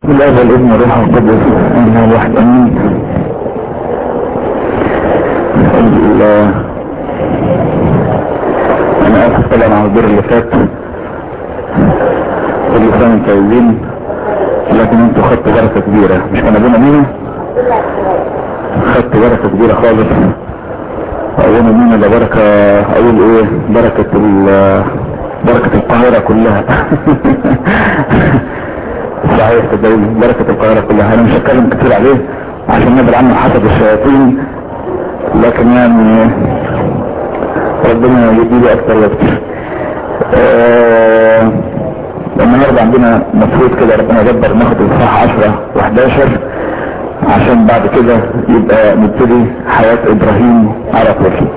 الاب والابن والروح القدس انه الواحد امين ال- انا اسف طبعا على الدور اللي فات كل سنه وانتم طيبين لكن انتوا خدتوا بركه كبيره مش كان ابونا مينا خدتوا بركه كبيره خالص ابونا مينا ده بركه اقول ايه بركه ال- بركه القاهره كلها صحيح صدقوني بركة القاهرة كلها انا مش هتكلم كتير عليه عشان نبعد عنه حسب الشياطين لكن يعني ربنا يديله اكتر واكتر آه النهارده عندنا مفروض كده ربنا يقدر ناخد الصفحة 10 و11 عشان بعد كده يبقى نبتدي حياة ابراهيم على طول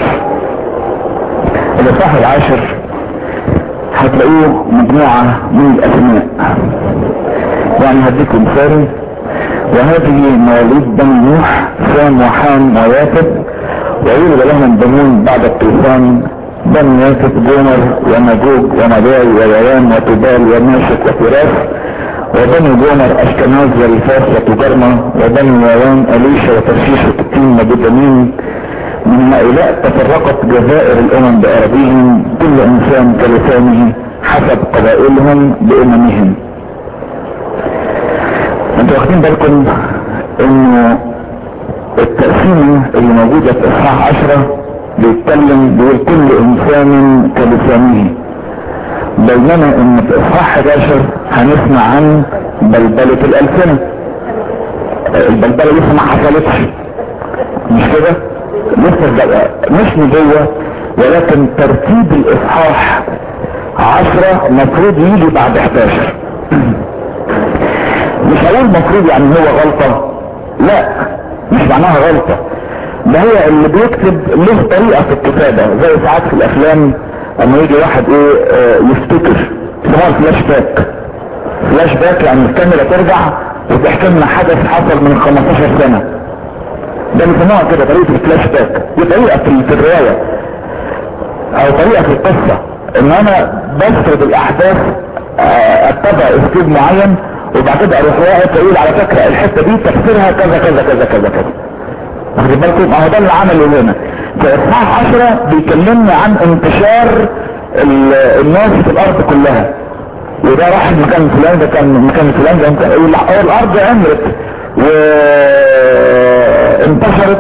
الاصحاح العاشر هتلاقوه مجموعة من الاسماء يعني هديكم مثال وهذه مواليد بني نوح سام وحام ويافت وولد لهم بنون بعد الطوفان بني يافت جومر ومجوج ومداي ويوان وتبال وماشك وفراس وبني جومر اشكناز ورفاس وتجرمة وبني يوان اليشا وترشيش وتتين وبدمين من هؤلاء تفرقت جزائر الامم باراضيهم كل انسان كلسانه حسب قبائلهم باممهم انتوا واخدين بالكم انه التقسيمة اللي موجودة في اصحاح عشرة بيتكلم بيقول كل انسان كلسانه بينما ان في اصحاح 11 هنسمع عن بلبلة الالسنة البلبلة لسه ما حصلتش مش كده لسه بقى مش نبوة ولكن ترتيب الاصحاح عشرة مفروض يجي بعد 11 مش هقول مفروض يعني هو غلطة لا مش معناها غلطة ده هي اللي بيكتب له طريقة في الكتابة زي ساعات في الافلام اما يجي واحد ايه آه يفتكر اسمها فلاش باك فلاش باك يعني الكاميرا ترجع وتحكي لنا حدث حصل من 15 سنة ده بيسموها كده طريقة الفلاش باك دي طريقة في في الرواية او طريقة في القصة ان انا بسرد الاحداث آه اتبع اسلوب معين وبعد كده اروح واقف اقول على فكره الحته دي تفسيرها كذا كذا كذا كذا كذا واخد بالكم اهو ده اللي عمله هنا في اصحاح 10 بيكلمنا عن انتشار الناس في الارض كلها وده راح المكان الفلاني ده كان مكان الفلاني ده كان الارض عمرت وانتشرت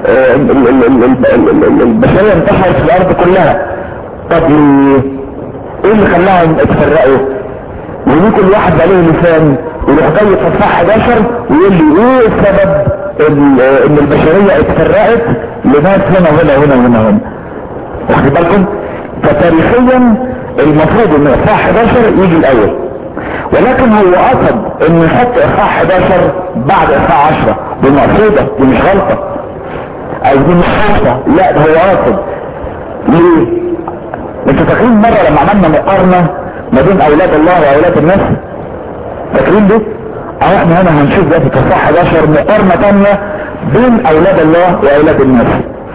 البشريه انتشرت في الارض كلها طب ايه اللي خلاهم اتفرقوا وليه كل واحد عليه لسان يروح جاي في الصح 11 ويقول لي ايه السبب ان البشرية اتفرقت لناس هنا وهنا وهنا وهنا وهنا واخد بالكم فتاريخيا المفروض ان اصحاح 11 يجي الاول ولكن هو قصد ان يحط اصحاح 11 بعد اصحاح 10 دي مقصودة دي مش غلطة او دي مش غلطة لا ده هو قصد ليه انتوا فاكرين مرة لما عملنا مقارنة ما بين اولاد الله واولاد الناس فاكرين دي اه احنا هنا هنشوف ده في تصحيح 11 مقارنة تانية بين اولاد الله واولاد الناس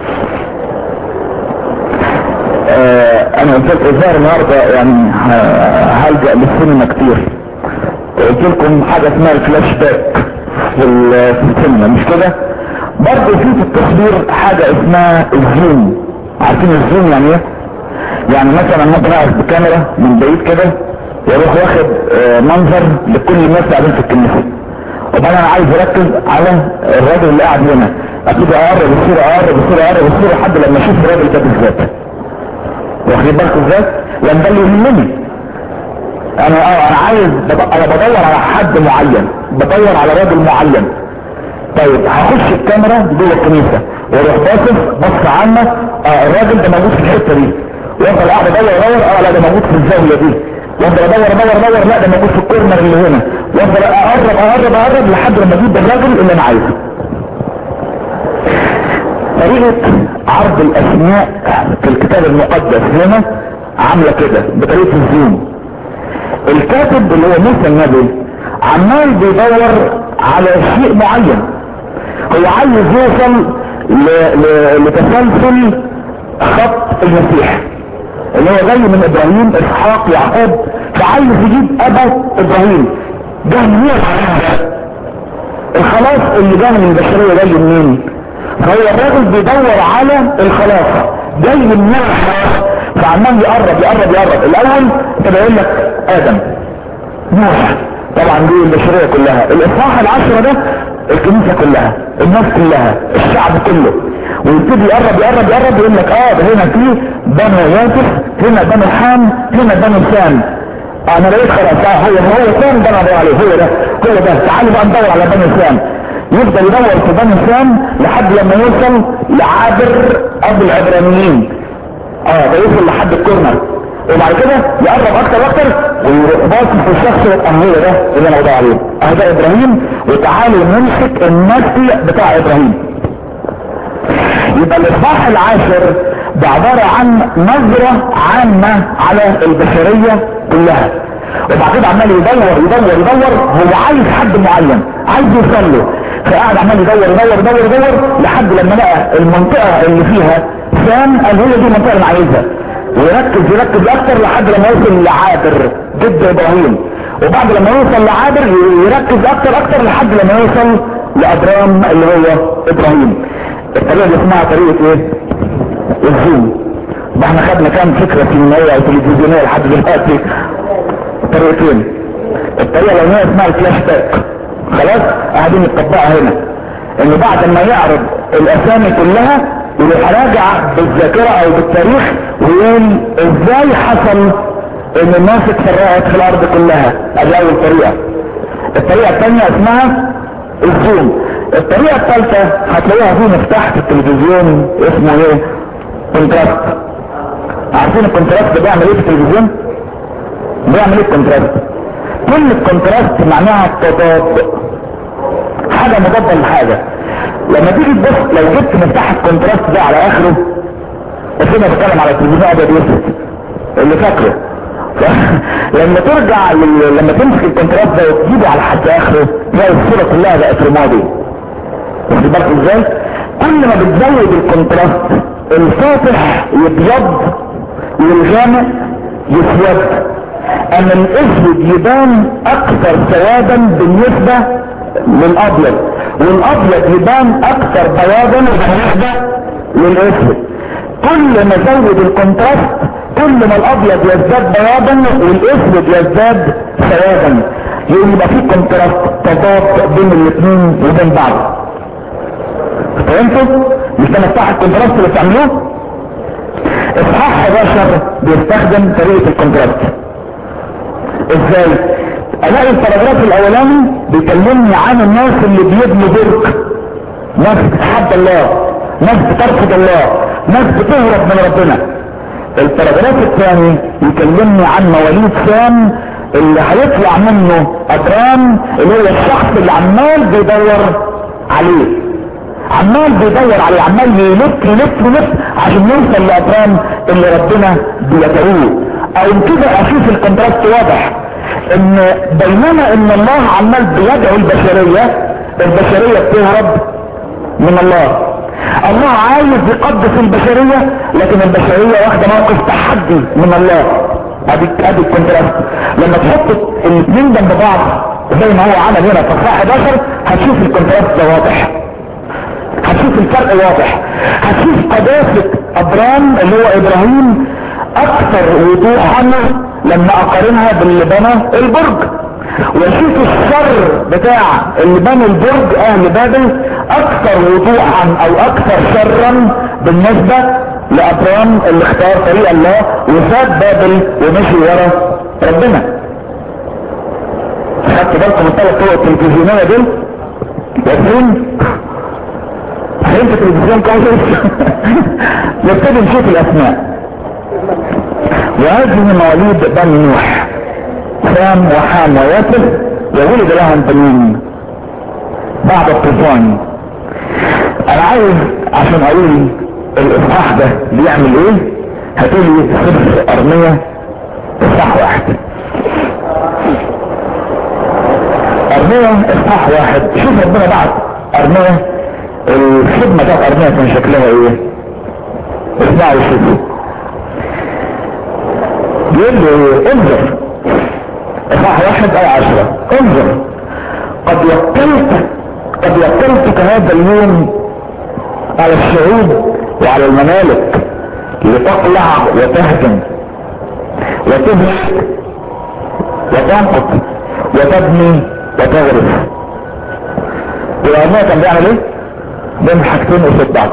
اه انا قلت لكم الظاهر النهارده يعني هلجأ للسينما كتير قلت لكم حاجة اسمها الفلاش باك في السينما مش كده برضه في في التصوير حاجة اسمها الزوم عارفين الزوم يعني ايه يعني مثلا ممكن اقف بكاميرا من بعيد كده واروح واخد منظر لكل الناس قاعدين في الكنيسه وبعدين انا عايز اركز على الراجل اللي قاعد هنا ابتدي اقرب الصوره اقرب الصوره اقرب الصوره لحد لما اشوف الراجل ده بالذات واخدين بالكم ازاي؟ لان ده اللي يهمني انا اه انا عايز انا بدور على حد معين بدور على راجل معين طيب هخش الكاميرا جوه الكنيسه واروح باصص بص عنه اه الراجل ده موجود في الحته دي وافضل قاعد ادور ادور اه لا ده موجود في الزاويه دي وافضل ادور ادور ادور لا ده موجود في الكورنر اللي هنا وافضل اقرب اقرب اقرب لحد لما اجيب الراجل اللي انا عايزه طريقة عرض الاسماء في الكتاب المقدس هنا عاملة كده بطريقة الزوم الكاتب اللي هو موسى النبي عمال بيدور على شيء معين هو عايز يوصل لتسلسل خط المسيح اللي هو جاي من ابراهيم اسحاق يعقوب فعايز يجيب ابو ابراهيم جه منين عليها الخلاص اللي جه من البشرية جاي منين فهو الراجل بيدور على الخلاص جاي من الخلاص فعمال يقرب يقرب يقرب الاول كده يقول لك ادم نوح طبعا دي البشرية كلها الاصحاح العشرة ده الكنيسة كلها الناس كلها الشعب كله ويبتدي يقرب يقرب يقرب يقول لك اه ده هنا في بنو يوسف هنا بنو حام هنا بنو سام انا لقيت خلاص اه هو هو سام ده انا بدور عليه هو ده هو ده تعالوا بقى ندور على بنو سام يفضل يدور في بنو سام لحد لما يوصل لعابر ابو العبرانيين اه ده يوصل لحد الكورنر وبعد كده يقرب اكتر واكتر ويروح باصص في الشخص يبقى هو ده اللي انا بدور عليه اه ده ابراهيم وتعالوا نمسك النسل بتاع ابراهيم يبقى الاصحاح العاشر ده عبارة عن نظرة عامة على البشرية كلها وبعد كده عمال يدور يدور يدور هو عايز حد معين عايز يوصل له فقعد عمال يدور يدور يدور يدور لحد لما لقى المنطقة اللي فيها سام قال هي دي المنطقة اللي انا عايزها ويركز يركز اكتر لحد لما يوصل لعابر جد ابراهيم وبعد لما يوصل لعابر يركز اكتر اكتر لحد لما يوصل لابرام اللي هو ابراهيم الطريقة دي اسمها طريقة ايه الزوم ده احنا خدنا كام فكرة سينمائية او تلفزيونية لحد دلوقتي طريقتين الطريقة الاولانية اسمها الفلاش باك خلاص قاعدين نطبقها هنا انه بعد ما يعرض الاسامي كلها يروح راجع بالذاكرة او بالتاريخ ويقول ازاي حصل ان الناس اتفرقت في الارض كلها ادي اول طريقة الطريقة الثانية اسمها الزوم الطريقة الثالثة هتلاقيها في مفتاح في التلفزيون اسمه ايه كونتراست عارفين الكونتراست ده بيعمل ايه في التلفزيون بيعمل ايه الكونتراست كل الكونتراست معناها تضاد حاجة مضادة لحاجة لما تيجي تبص لو جبت مفتاح الكونتراست ده على اخره بس انا بتكلم على التلفزيون ابيض واسود اللي فاكره لما ترجع لل... لما تمسك الكونتراست ده وتجيبه على حد اخره تلاقي الصورة كلها بقت رمادي واخد بالك ازاي كل ما بتزود الكونتراست الفاتح يبيض والغامق يسود اما الاسود يبان اكثر سوادا بالنسبة للابيض والابيض يبان اكثر بياضا بالنسبة للاسود كل ما زود الكونتراست كل ما الابيض يزداد بياضا والاسود يزداد سوادا يبقى في كونتراست تضاد بين الاثنين وبين بعض فهمتوا مش ده مفتاح الكونتراست اللي بتعملوه اصحاح 11 بيستخدم طريقة الكونتراست ازاي الاقي الباراجراف الاولاني بيكلمني عن الناس اللي بيبنوا برج ناس بتحب الله ناس بترفض الله ناس بتهرب من ربنا الباراجراف الثاني يكلمني عن مواليد سام اللي هيطلع منه ابرام اللي هو الشخص اللي عمال بيدور عليه عمال بيدور عليه عمال يلف يلف يلف عشان يوصل لابرام اللي ربنا بيدعوه او كده اشوف الكونتراست واضح ان بينما ان الله عمال بيدعو البشرية البشرية بتهرب من الله الله عايز يقدس البشرية لكن البشرية واخدة موقف تحدي من الله ادي ادي الكونتراست لما تحط الاثنين جنب بعض زي ما هو عمل هنا في الصفحة 11 هتشوف الكونتراست ده واضح هتشوف الفرق واضح هتشوف قداسة ابرام اللي هو ابراهيم اكثر وضوحا لما اقارنها باللي بنى البرج واشوف الشر بتاع اللي بنوا البرج اهل بابل اكثر وضوحا او اكثر شرا بالنسبة لابرام اللي اختار طريق الله وساب بابل ومشي ورا ربنا خدت بالكم الثلاث طرق التلفزيونية دول واقفين فهمت التلفزيون كويس نبتدي نشوف الاسماء وهذه مواليد بني نوح سام وحام وياسر وولد لهم بنين بعد الطوفان انا عايز عشان اقول الاصحاح ده بيعمل ايه هتقولي صفر ارمية اصحاح واحد ارمية اصحاح واحد شوف ربنا بعد ارمية الخدمة بتاعت ارمية كان شكلها ايه اسمعوا شوفوا بيقول له انظر اصحاح واحد او عشرة انظر قد وكلت قد وكلتك هذا اليوم على الشعوب وعلى الممالك لتقلع وتهدم وتهلك وتنقض وتبني وتغرف والعلماء كان بيعمل ايه؟ بين حاجتين قصاد بعض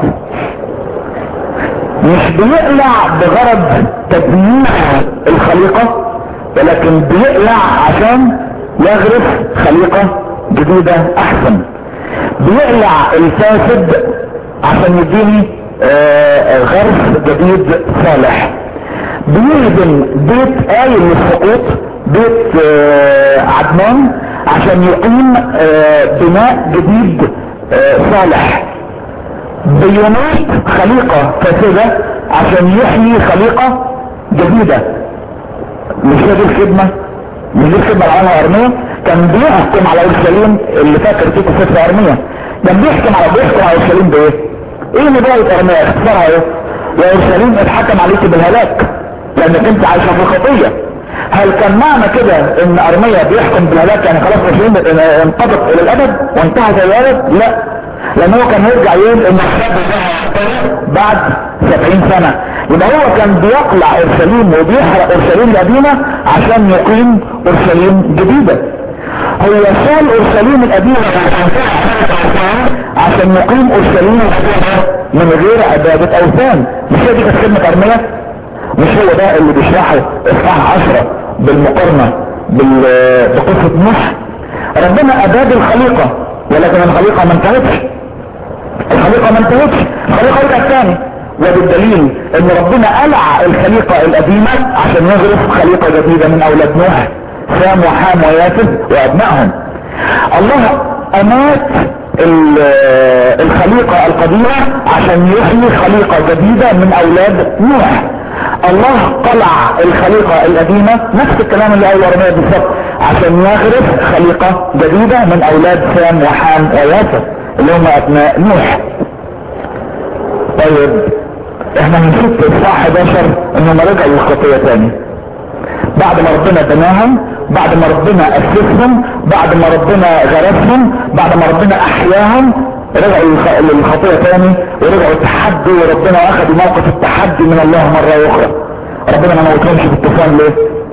مش بيقلع بغرض تدمير الخليقة ولكن بيقلع عشان يغرف خليقة جديدة احسن بيقلع الفاسد عشان يديني آه غرف جديد صالح بيهدم بيت قايل للسقوط بيت آه عدنان عشان يقيم آه بناء جديد صالح بيميت خليقة فاسدة عشان يحيي خليقة جديدة مش هي دي الخدمة مش دي الخدمة اللي عملها ارمية كان بيحكم على اورشليم اللي فاكر تيتو سفر ارمية كان بيحكم على بيحكم على اورشليم بايه؟ ايه نباية ارمية اختصارها ايه؟ يا اورشليم اتحكم عليك بالهلاك لانك انت عايشة في الخطية هل كان معنى كده ان ارمية بيحكم بالهلاك يعني خلاص اورشليم انقضت الى الابد وانتهى زي الابد؟ لا لان هو كان يرجع يقول ان بعد سبعين سنة يبقى هو كان بيقلع اورشليم وبيحرق اورشليم القديمة عشان يقيم اورشليم جديدة هو شال اورشليم القديمة عشان يقيم اورشليم القديمة من غير عبادة اوثان مش هي دي كانت كلمة ارمية مش هو ده اللي بيشرحه اصحاح عشرة بالمقارنة بقصة نوح ربنا اباد الخليقة ولكن الخليقة ما انتهتش الخليقة ما انتهتش الخليقة رجعت تاني وبالدليل ان ربنا قلع الخليقة القديمة عشان يغرف خليقة جديدة من اولاد نوح سام وحام ويافث وابنائهم الله امات الخليقة القديمة عشان يحيي خليقة جديدة من اولاد نوح الله قلع الخليقة القديمة نفس الكلام اللي قاله ارميا بالظبط عشان يغرف خليقة جديدة من اولاد سام وحام ويافث اللي هم ابناء نوح طيب احنا هنشوف في اصحاح 11 انهم رجعوا للخطية تاني بعد ما ربنا بناهم بعد ما ربنا اسسهم بعد ما ربنا غرسهم بعد ما ربنا احياهم رجعوا للخطية تاني ورجعوا التحدي وربنا اخذوا موقف التحدي من الله مرة اخرى ربنا ما موتهمش في الطوفان ليه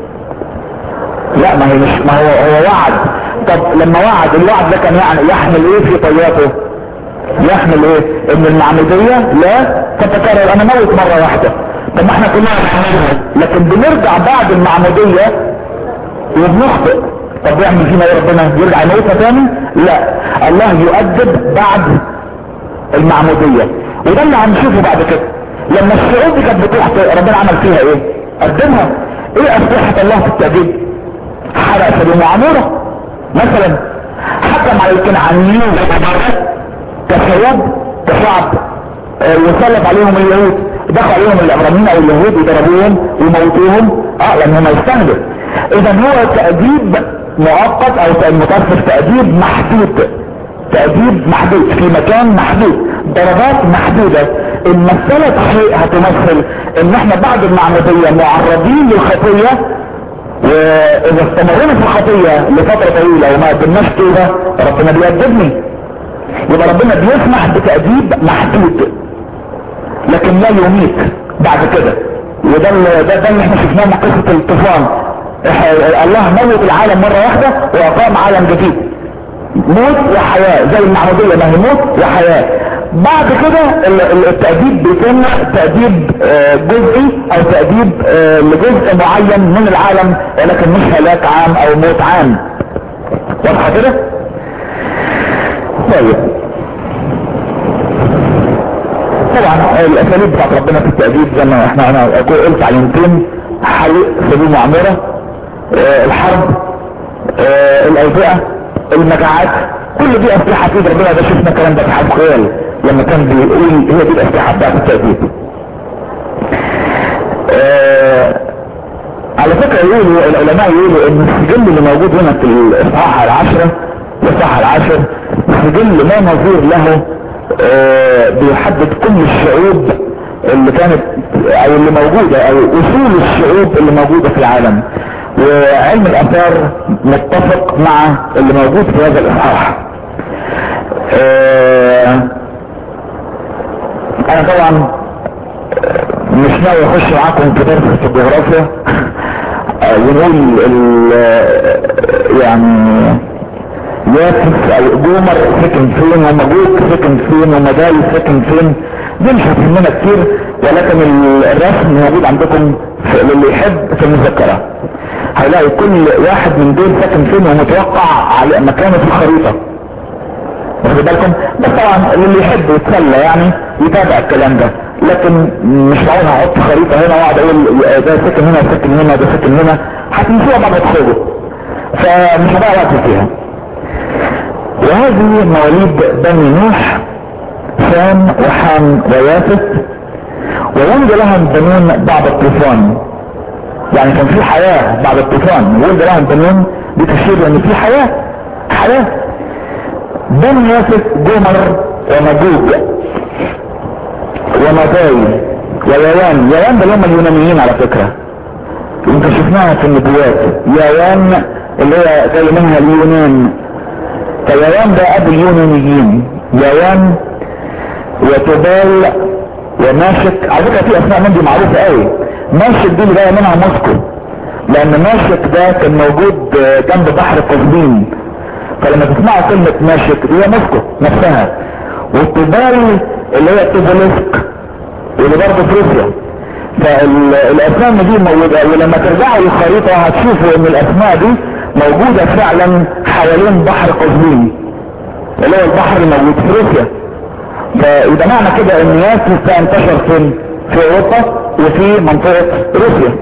لا ما هي مش ما هو هو وعد طب لما وعد الوعد ده كان يعني يحمل ايه في طياته يحمل ايه ان المعمودية لا تتكرر انا موت مرة واحدة طب ما احنا كلنا بنعملها لكن بنرجع بعد المعمودية وبنخطئ طب يعمل فينا ايه ربنا يرجع يموتنا تاني لا الله يؤدب بعد المعمودية وده اللي هنشوفه بعد كده لما الشعوب دي كانت بتخطئ ربنا عمل فيها ايه قدمها ايه اسلحة الله في التأديب حرق سبيل وعمورة مثلا حكم على الكنعانيين كشعوب كشعب وسلط عليهم اليهود دخل عليهم الابراميين او اليهود وضربوهم وموتوهم اه لان هم يستهدف اذا هو تأديب مؤقت او متفق تأديب محدود تأديب محدود في مكان محدود ضربات محدودة ان مثلت شيء هتمثل ان احنا بعد المعمودية معرضين للخطية واذا استمرنا في الخطية لفترة طويلة وما قدمناش توبة ربنا بيأدبني يبقى ربنا بيسمح بتأديب محدود لكن لا يميت بعد كده وده ده, ده اللي احنا شفناه من قصة الطوفان الله موت العالم مرة واحدة واقام عالم جديد موت وحياة زي المعمودية ما هي موت وحياة بعد كده التأديب بيتم تأديب جزئي او تأديب لجزء معين من العالم ولكن مش هلاك عام او موت عام واضحة كده طيب طبعا الاساليب بتاعت ربنا في التأديب زي ما احنا انا قلت علمتين حريق سبيل معمرة اه الحرب اه الاوبئة المجاعات كل دي اسلحة في ربنا ده شفنا الكلام ده في حزقيال لما كان بيقول هي دي الاسلحة بتاعت التأديب اه على فكرة يقولوا العلماء يقولوا ان السجل اللي موجود هنا في الاصحاح العشرة الاصحاح العشر سجل ما نظير له بيحدد كل الشعوب اللي كانت او اللي موجودة او اصول الشعوب اللي موجودة في العالم وعلم الاثار متفق مع اللي موجود في هذا الاصحاح آه، انا طبعا مش ناوي اخش معاكم في درس في الجغرافيا آه، ونقول ال- يعني ياسس او جومر سكن فين ومجوك سكن فين ومجال سكن فين دي مش هتهمنا كتير ولكن ال- الرسم موجود عندكم في للي يحب في المذكرة هيلاقي كل واحد من دول ساكن فين ومتوقع على مكانه في الخريطة واخد بالكم بس طبعا اللي يحب يتسلى يعني يتابع الكلام ده لكن مش معقول هحط خريطة هنا واقعد اقول ده ساكن هنا ساكن هنا ده ساكن هنا هتنسوها بعد ما تخرجوا فمش هضيع وقت فيها وهذه مواليد بني نوح سام وحام ويافث وولد لهم بنون بعد الطوفان يعني كان في حياة بعد الطوفان ولد لهم بنون بتشير ان في حياة حياة بني يافث جمر ومجوج ومداي ويوان يوان ده اللي هم اليونانيين على فكرة يمكن شفناها في النبوات يوان اللي هي جاي منها اليونان فيوان ده ابو اليونانيين يوان وتبال وماشك على فكره في اسماء من دي معروفه قوي ماشك دي اللي جايه منها موسكو لان ماشك ده كان موجود جنب بحر قزوين فلما تسمعوا كلمة ماشك دي هي موسكو نفسها والتبال اللي هي توبولسك واللي برضه في روسيا فالاسماء دي موجودة ولما ترجعوا للخريطة هتشوفوا ان الاسماء دي موجودة فعلا حوالين بحر قزوين اللي هو البحر الموجود في روسيا فاذا معنى كده ان ياسوس ده انتشر فين في اوروبا وفي منطقة روسيا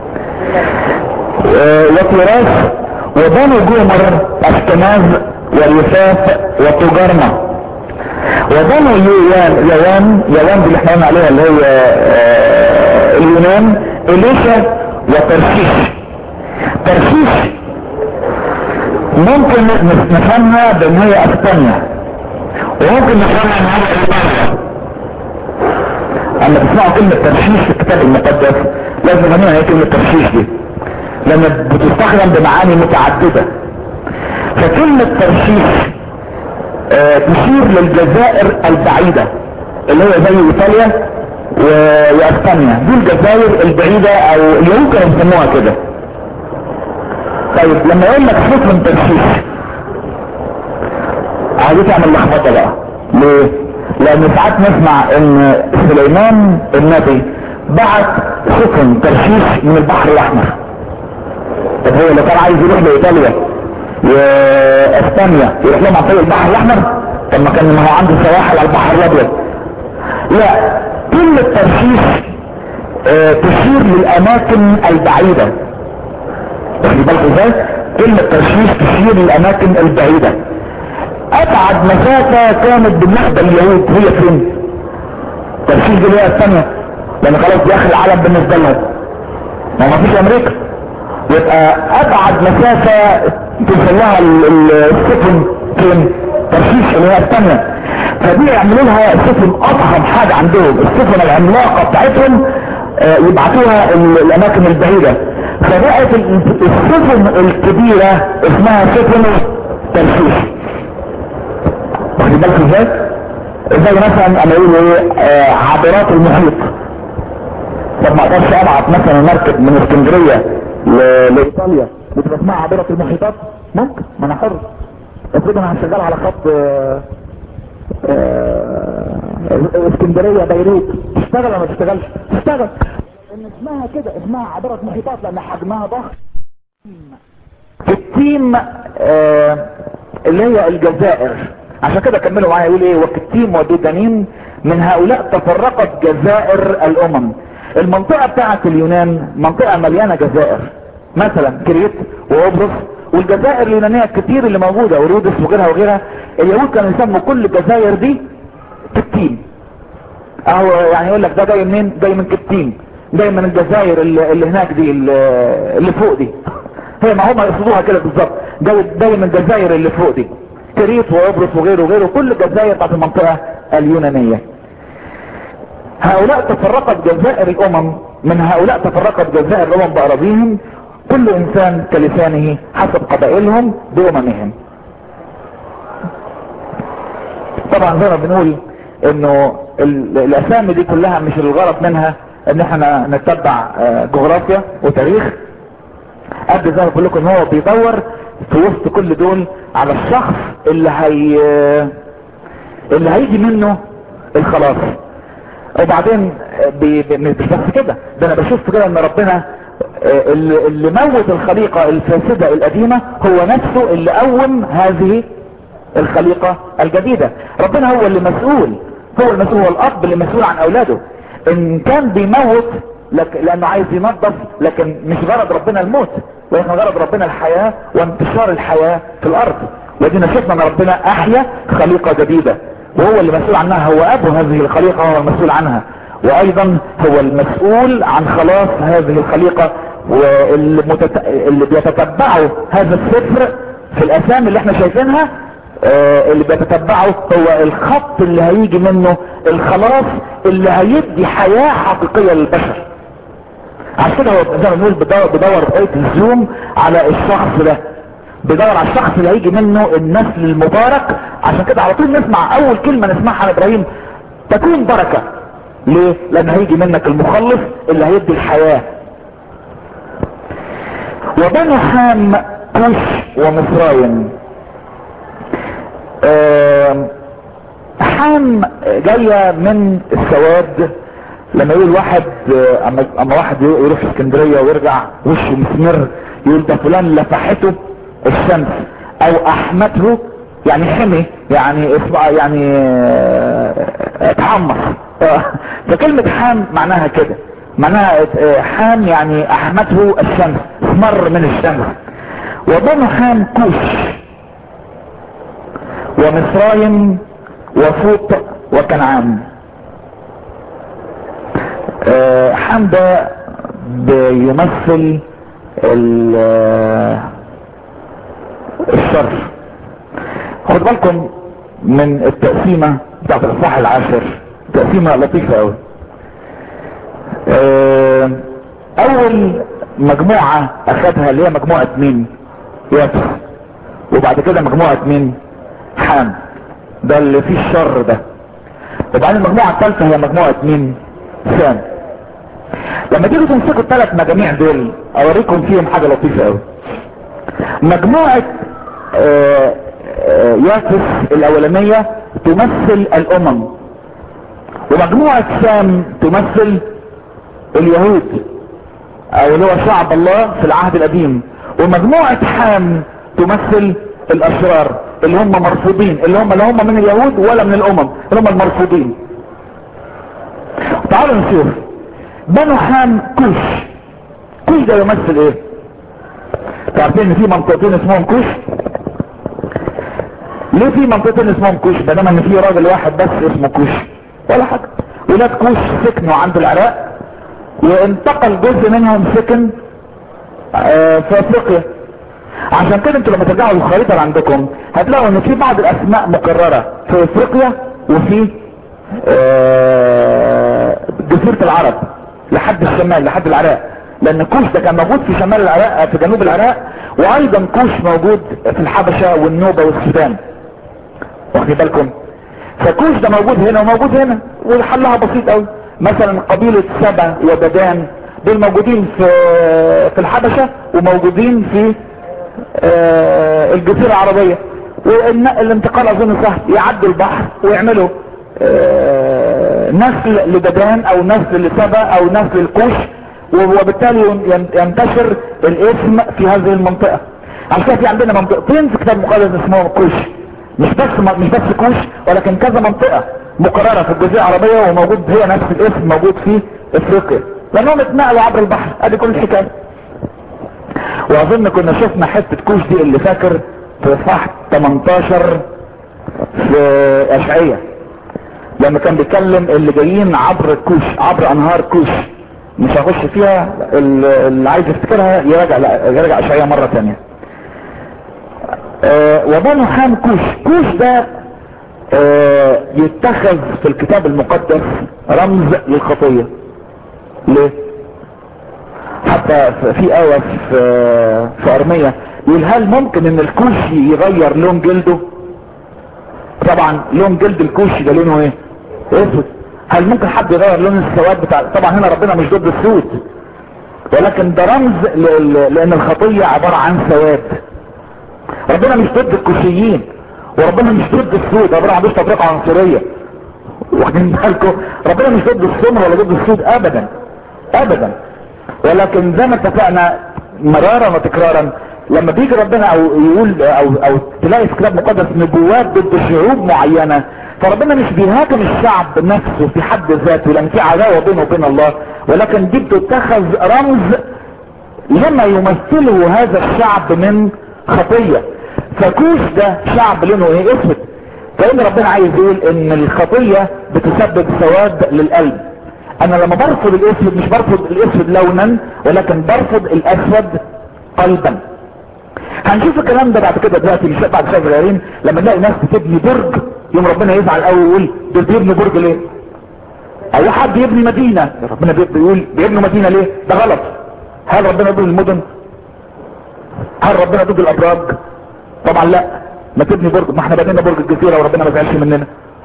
آه، وتراث وبنو جومر اشكناز وريفاف وتجارمة وبنو يوان يوان يوان دي اللي احنا قلنا عليها اللي هي آه، اليونان اليشا وترشيش ترشيش ممكن نفهمها بان هي اسبانيا وممكن نفهمها ان هي ايطاليا اما تسمعوا كلمة ترشيش في الكتاب المقدس لازم تفهموها هي كلمة ترشيش دي لان بتستخدم بمعاني متعددة فكلمة ترشيش آه تشير للجزائر البعيدة اللي هي زي ايطاليا و- واسبانيا دي الجزائر البعيدة او اللي ممكن يسموها كده طيب لما يقول لك سفن ترشيش عايز تعمل لخبطه بقى ليه لان ساعات نسمع ان سليمان النبي بعت سفن ترشيش من البحر الاحمر طب هو لو كان عايز يروح لايطاليا واسبانيا يروح لهم عن طريق البحر الاحمر طب ما كان ما هو عنده سواحل على البحر الابيض لا كلمة ترشيش آه، تشير للاماكن البعيدة واخد بالك ازاي كلمة ترشيش تشير للاماكن البعيدة ابعد مسافة كانت بالنسبة لليهود هي فين ترشيش دي اللي هي الثانية لان خلاص دي اخر العالم بالنسبة لهم ما هو مفيش امريكا يبقى ابعد مسافة توصل لها ال- ال- السفن فين ترشيش اللي هي الثانية فدي يعملوا لها سفن اضخم حاجة عندهم السفن العملاقة بتاعتهم آه، يبعتوها ال- الاماكن البعيدة فبقت ال- السفن الكبيرة اسمها سفن ترشيش واخد بالك ازاي؟ زي مثلا انا اقول ايه آه، عابرات المحيط طب ما اقدرش ابعت مثلا مركب من اسكندريه ل- لايطاليا بتبقى اسمها عابره المحيطات ممكن ما انا حر افرض انا هشتغل على خط آه، آه، اسكندريه بيروت تشتغل ولا ما تشتغلش؟ تشتغل لان اسمها كده اسمها عابره محيطات لان حجمها ضخم في التيم آه اللي هي الجزائر عشان كده كملوا معايا يقول ايه وكتيم ودودانين من هؤلاء تفرقت جزائر الامم المنطقة بتاعت اليونان منطقة مليانة جزائر مثلا كريت وقبرص والجزائر اليونانية الكتير اللي موجودة ورودس وغيرها وغيرها اليهود كانوا يسموا كل الجزائر دي كتيم اهو يعني يقول لك ده جاي منين جاي من كتيم جاي من الجزائر اللي, اللي هناك دي اللي, اللي فوق دي هي ما هم يقصدوها كده بالظبط جاي جاي من الجزائر اللي فوق دي كريت وقبرص وغيره وغيره كل الجزائر بتاعت المنطقة اليونانية هؤلاء تفرقت جزائر الامم من هؤلاء تفرقت جزائر الامم باراضيهم كل انسان كلسانه حسب قبائلهم باممهم طبعا زي ما بنقول انه ال- الاسامي دي كلها مش الغرض منها ان احنا نتبع آه، جغرافيا وتاريخ قد زي ما بقول لكم ان هو بيدور في وسط كل دول على الشخص اللي هي اللي هيجي منه الخلاص وبعدين بي- بي- مش بس كده ده انا بشوف كده ان ربنا آه، اللي اللي موت الخليقة الفاسدة القديمة هو نفسه اللي قوم هذه الخليقة الجديدة ربنا هو اللي مسؤول هو المسؤول هو الاب اللي مسؤول عن اولاده ان كان بيموت لك لانه عايز ينظف لكن مش غرض ربنا الموت ولكن غرض ربنا الحياة وانتشار الحياة في الارض ودينا شفنا ان ربنا احيا خليقة جديدة وهو اللي مسؤول عنها هو ابو هذه الخليقة هو المسؤول عنها وايضا هو المسؤول عن خلاص هذه الخليقة واللي متت... اللي بيتتبعوا هذا السفر في الاسامي اللي احنا شايفينها آه، اللي بيتتبعه هو الخط اللي هيجي منه الخلاص اللي هيدي حياة حقيقية للبشر عشان كده هو زي ما بنقول بدور بدور بآية الزوم على الشخص ده بدور على الشخص اللي هيجي منه النسل المبارك عشان كده على طول نسمع اول كلمة نسمعها عن ابراهيم تكون بركة ليه لان هيجي منك المخلص اللي هيدي الحياة وبنو حام كوش ومصرايم آم، حام جاية من السواد لما يقول واحد آه، اما اما واحد يروح اسكندرية ويرجع وشه مسمر يقول ده فلان لفحته الشمس او احمته يعني حمي يعني اسمع يعني آه، اتحمص آه، فكلمة حام معناها كده معناها آه، حام يعني احمته الشمس اسمر من الشمس وبنو حام كوش ومصرايم وفوط وكنعان آه، حام ده بيمثل ال- آه، الشر خد بالكم من التقسيمة بتاعت الاصحاح العاشر تقسيمة لطيفة قوي اول مجموعة اخدها اللي هي مجموعة مين يافس وبعد كده مجموعة مين حام ده اللي فيه الشر ده وبعدين المجموعة الثالثة هي مجموعة مين سام لما تيجوا تمسكوا الثلاث مجاميع دول اوريكم فيهم حاجة لطيفة قوي مجموعة آه، آه، يافس الاولانية تمثل الامم ومجموعة سام تمثل اليهود او اللي هو شعب الله في العهد القديم ومجموعة حام تمثل الاشرار اللي هم مرفوضين اللي هم لا هم من اليهود ولا من الامم اللي هم المرفوضين تعالوا نشوف بنو حام كوش كوش ده يمثل ايه تعرفين ان في منطقتين اسمهم كوش ليه في منطقتين اسمهم كوش بينما ان في راجل واحد بس اسمه كوش ولا حاجه ولاد كوش سكنوا عند العراق وانتقل جزء منهم سكن آه، في افريقيا عشان كده انتوا لما ترجعوا للخريطه اللي عندكم هتلاقوا ان في بعض الاسماء مكرره في افريقيا وفي آه، جزيره العرب لحد الشمال لحد العراق لان كوش ده كان موجود في شمال العراق في جنوب العراق وايضا كوش موجود في الحبشه والنوبه والسودان واخدين بالكم فكوش ده موجود هنا وموجود هنا وحلها بسيط قوي مثلا قبيلة سبا وددان دول موجودين في في الحبشة وموجودين في آه، الجزيرة العربية والانتقال اظن سهل يعدوا البحر ويعملوا آه، نسل لددان او نسل لسبا او نسل لكوش وبالتالي ين- ينتشر الاسم في هذه المنطقة عشان كده في عندنا منطقتين في كتاب مقدس اسمهم كوش مش بس مش بس كوش ولكن كذا منطقة مقررة في الجزيرة العربية وموجود هي نفس الاسم موجود في افريقيا لانهم اتنقلوا عبر البحر ادي كل الحكاية واظن كنا شفنا حتة كوش دي اللي فاكر في صح 18 في اشعية لما كان بيتكلم اللي جايين عبر كوش عبر انهار كوش مش هخش فيها اللي عايز يفتكرها يراجع يراجع اشعية مرة تانية آه، وبنو حام كوش كوش ده آه، يتخذ في الكتاب المقدس رمز للخطية ليه حتى في آية في في أرمية يقول هل ممكن ان الكوشي يغير لون جلده طبعا لون جلد الكوشي ده لونه ايه اسود هل ممكن حد يغير لون السواد بتاع طبعا هنا ربنا مش ضد السود ولكن ده رمز ل... لان الخطية عبارة عن سواد ربنا مش ضد الكوشيين وربنا مش ضد السود ربنا ما عندوش تفرقة عنصرية واخدين بالكم ربنا مش ضد السمر ولا ضد السود ابدا ابدا ولكن زي ما اتفقنا مرارا وتكرارا لما بيجي ربنا او يقول او او تلاقي في كتاب مقدس نبوات ضد شعوب معينه فربنا مش بيهاجم الشعب نفسه في حد ذاته لان في عداوه بينه وبين الله ولكن دي بتتخذ رمز لما يمثله هذا الشعب من خطيه فكوش ده شعب لونه ايه اسود كأن ربنا عايز يقول ان الخطيه بتسبب سواد للقلب انا لما برفض الاسود مش برفض الاسود لونا ولكن برفض الاسود قلبا هنشوف الكلام ده بعد كده دلوقتي مش بعد شويه صغيرين لما نلاقي ناس بتبني برج يوم ربنا يزعل قوي ويقول دول بيبنوا برج ليه؟ او حد يبني مدينه ربنا بيقول بيبنوا مدينه ليه؟ ده غلط هل ربنا ضد المدن؟ هل ربنا ضد الابراج؟ طبعا لا ما تبني برج ما احنا بنينا برج الجزيره وربنا ما زعلش مننا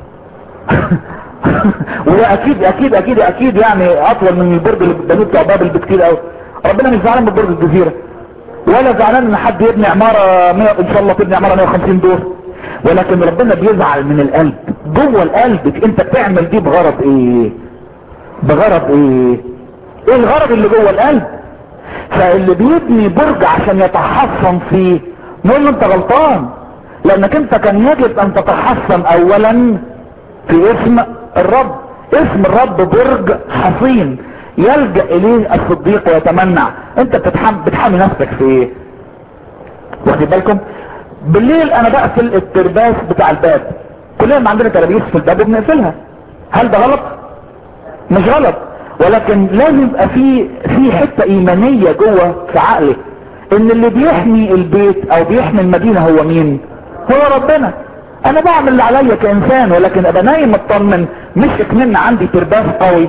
وده اكيد اكيد اكيد اكيد يعني اطول من البرج اللي بنوه بتاع بابل بكتير قوي ربنا مش زعلان من برج الجزيره ولا زعلان ان حد يبني عماره 100 ان شاء الله تبني عماره 150 دور ولكن ربنا بيزعل من القلب جوه القلب انت بتعمل دي بغرض ايه بغرض ايه ايه الغرض اللي جوه القلب فاللي بيبني برج عشان يتحصن فيه نقول له انت غلطان لانك انت كان يجب ان تتحصن اولا في اسم الرب اسم الرب برج حصين يلجأ اليه الصديق ويتمنع انت بتتحم... بتحمي نفسك في ايه واخدين بالكم بالليل انا بقفل الترباس بتاع الباب كلنا ما عندنا ترابيس في الباب وبنقفلها هل ده غلط مش غلط ولكن لازم يبقى في في حته ايمانيه جوه في عقلي ان اللي بيحمي البيت او بيحمي المدينه هو مين هو ربنا انا بعمل اللي عليا كانسان ولكن ابقى نايم مطمن مش اكمن عندي ترباس قوي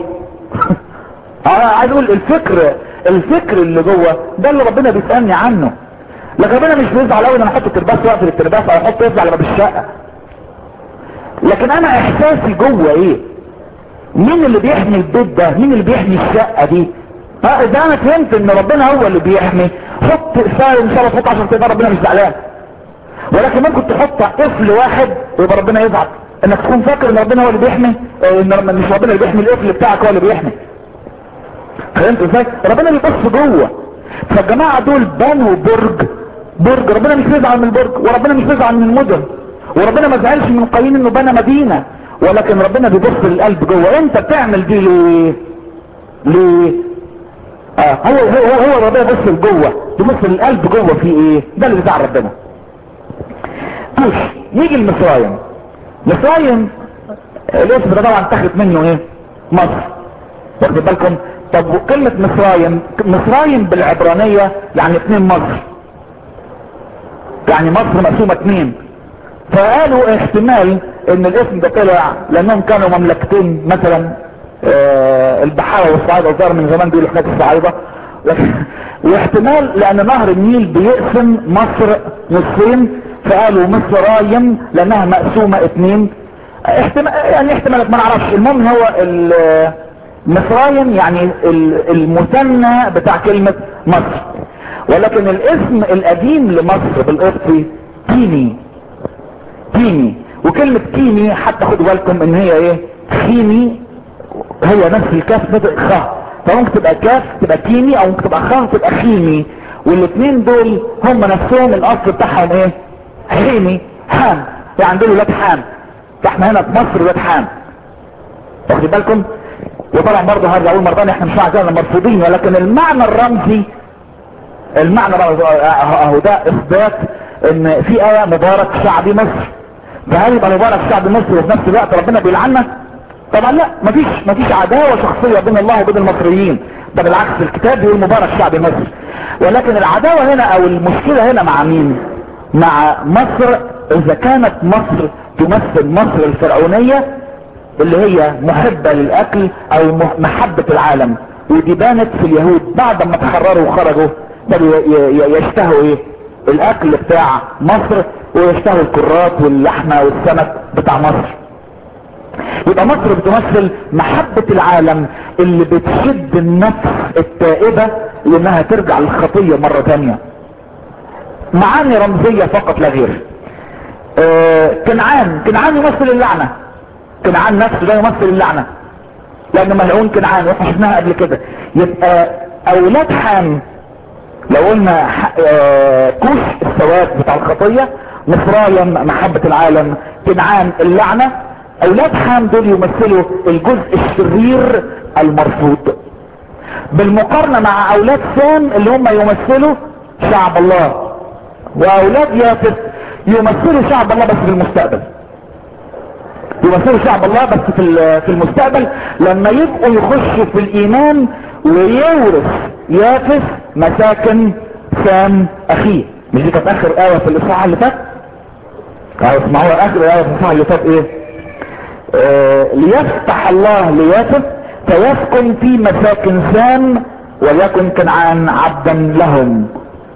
انا عايز اقول الفكر الفكر اللي جوه ده اللي ربنا بيسالني عنه لكن ربنا مش بيزعل قوي ان انا احط الترباس واقفل الترباس او احط يفضل على باب الشقه لكن انا احساسي جوه ايه مين اللي بيحمي البيت ده مين اللي بيحمي الشقه دي ها اذا انا فهمت ان ربنا هو اللي بيحمي حط سعر ان شاء الله تحط 10 تبقى ربنا مش زعلان ولكن ممكن تحط قفل واحد ويبقى ربنا يزعل انك تكون فاكر ان ربنا هو اللي بيحمي ان مش ربنا اللي بيحمي القفل بتاعك هو اللي بيحمي فهمت ازاي ربنا بيبص جوه فالجماعه دول بنوا برج برج ربنا مش بيزعل من البرج وربنا مش بيزعل من المدن وربنا ما زعلش من قايين انه بنى مدينه ولكن ربنا بيبص للقلب جوه انت بتعمل دي ليه ليه اه هو هو هو ربنا بيبص لجوه بيبص للقلب جوه في ايه ده اللي بتاع ربنا طيب نيجي لمصرايم مصرايم الاسم ده طبعا تاخد منه ايه مصر واخد بالكم طب كلمة مصرايم مصرايم بالعبرانية يعني اتنين مصر يعني مصر مقسومة اتنين فقالوا احتمال ان الاسم ده طلع لانهم كانوا مملكتين مثلا آه البحارة والصعايدة الظاهر من زمان بيقولوا حكاية الصعايدة واحتمال لان نهر النيل بيقسم مصر نصين فقالوا مصرايم لانها مقسومة اتنين احتمال يعني احتمال ما نعرفش المهم هو مصرايم يعني المثنى بتاع كلمة مصر ولكن الاسم القديم لمصر بالقبطي كيني كيني وكلمة كيني حتى خدوا بالكم ان هي ايه خيني هي نفس الكاف نطق خ فممكن تبقى كاف تبقى كيني او ممكن تبقى خ تبقى خيني والاثنين دول هم نفسهم الاصل بتاعهم ايه حيني حام يعني دول ولاد حام فاحنا هنا في مصر ولاد حام واخدين بالكم وطبعا برضه هرجع اقول مرة احنا مش معنى مرفوضين ولكن المعنى الرمزي المعنى اهو ده اثبات ان في ايه مبارك شعبي مصر فهل يبقى مبارك شعب مصر وفي نفس الوقت ربنا بيلعننا طبعا لا مفيش مفيش عداوه شخصيه بين الله وبين المصريين ده بالعكس الكتاب بيقول مبارك شعب مصر ولكن العداوه هنا او المشكله هنا مع مين مع مصر اذا كانت مصر تمثل مصر الفرعونيه اللي هي محبه للاكل او محبه العالم ودي بانت في اليهود بعد ما تحرروا وخرجوا بدوا يشتهوا ايه الاكل بتاع مصر ويشتهوا الكرات واللحمة والسمك بتاع مصر يبقى مصر بتمثل محبة العالم اللي بتشد النفس التائبة لانها ترجع للخطية مرة تانية معاني رمزية فقط لا غير آه كنعان كنعان يمثل اللعنة كنعان نفسه ده يمثل اللعنة لانه ملعون كنعان واحنا شفناها قبل كده يبقى اولاد حام لو قلنا آه كوش السواد بتاع الخطية مصرايم محبة العالم كنعان اللعنة اولاد حام دول يمثلوا الجزء الشرير المرفوض بالمقارنة مع اولاد سام اللي هم يمثلوا شعب الله واولاد يافس يمثلوا شعب الله بس في المستقبل يمثلوا شعب الله بس في في المستقبل لما يبقوا يخشوا في الايمان ويورث يافس مساكن سام اخيه مش دي كانت اخر ايه في الاصحاح اللي فات او اسمعوها اخر ايه في الاصحاح اللي فات ايه آه ليفتح الله ليافس فيسكن في مساكن سام وليكن كنعان عبدا لهم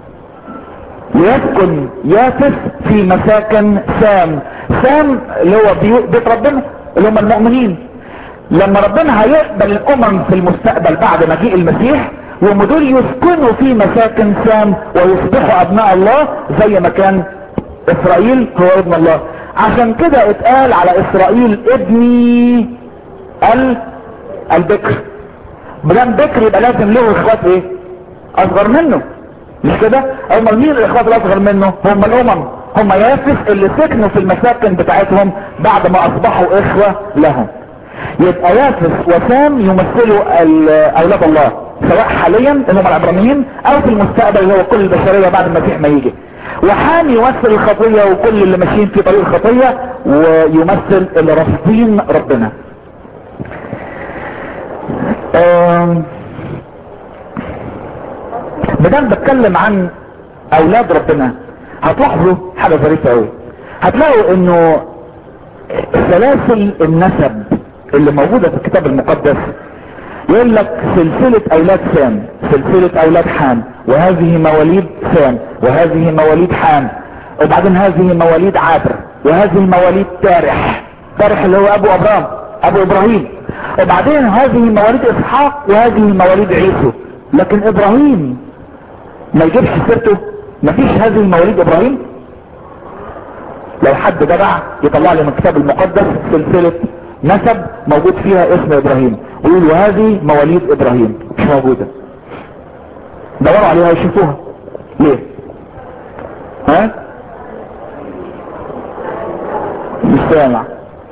ليسكن يافس في مساكن سام سام اللي هو بيت ربنا اللي هم المؤمنين لما ربنا هيقبل الامم في المستقبل بعد مجيء المسيح وهم دول يسكنوا في مساكن سام ويصبحوا ابناء الله زي ما كان اسرائيل هو ابن الله عشان كده اتقال على اسرائيل ابني ال البكر مدام بكر يبقى لازم له اخوات ايه اصغر منه مش كده هم مين الاخوات الاصغر منه هم الامم هم يافس اللي سكنوا في المساكن بتاعتهم بعد ما اصبحوا اخوة لهم يبقى يافس وسام يمثلوا اولاد الله سواء حاليا اللي هم العبرانيين او في المستقبل اللي هو كل البشرية بعد المسيح ما يجي وحام يمثل الخطية وكل اللي ماشيين في طريق الخطية ويمثل اللي رافضين ربنا مدام بتكلم عن اولاد ربنا هتلاحظوا حاجة ظريفة قوي هتلاقوا انه سلاسل النسب اللي موجودة في الكتاب المقدس يقول لك سلسلة اولاد سام سلسلة اولاد حام وهذه مواليد سام وهذه مواليد حام وبعدين هذه مواليد عابر وهذه مواليد تارح تارح اللي هو ابو ابرام ابو ابراهيم وبعدين هذه مواليد اسحاق وهذه مواليد عيسو لكن ابراهيم ما يجيبش سيرته مفيش هذه مواليد ابراهيم لو حد جدع يطلع لي من الكتاب المقدس سلسلة نسب موجود فيها اسم ابراهيم ويقول وهذه مواليد ابراهيم مش موجودة دوروا عليها يشوفوها ليه ها مش سامع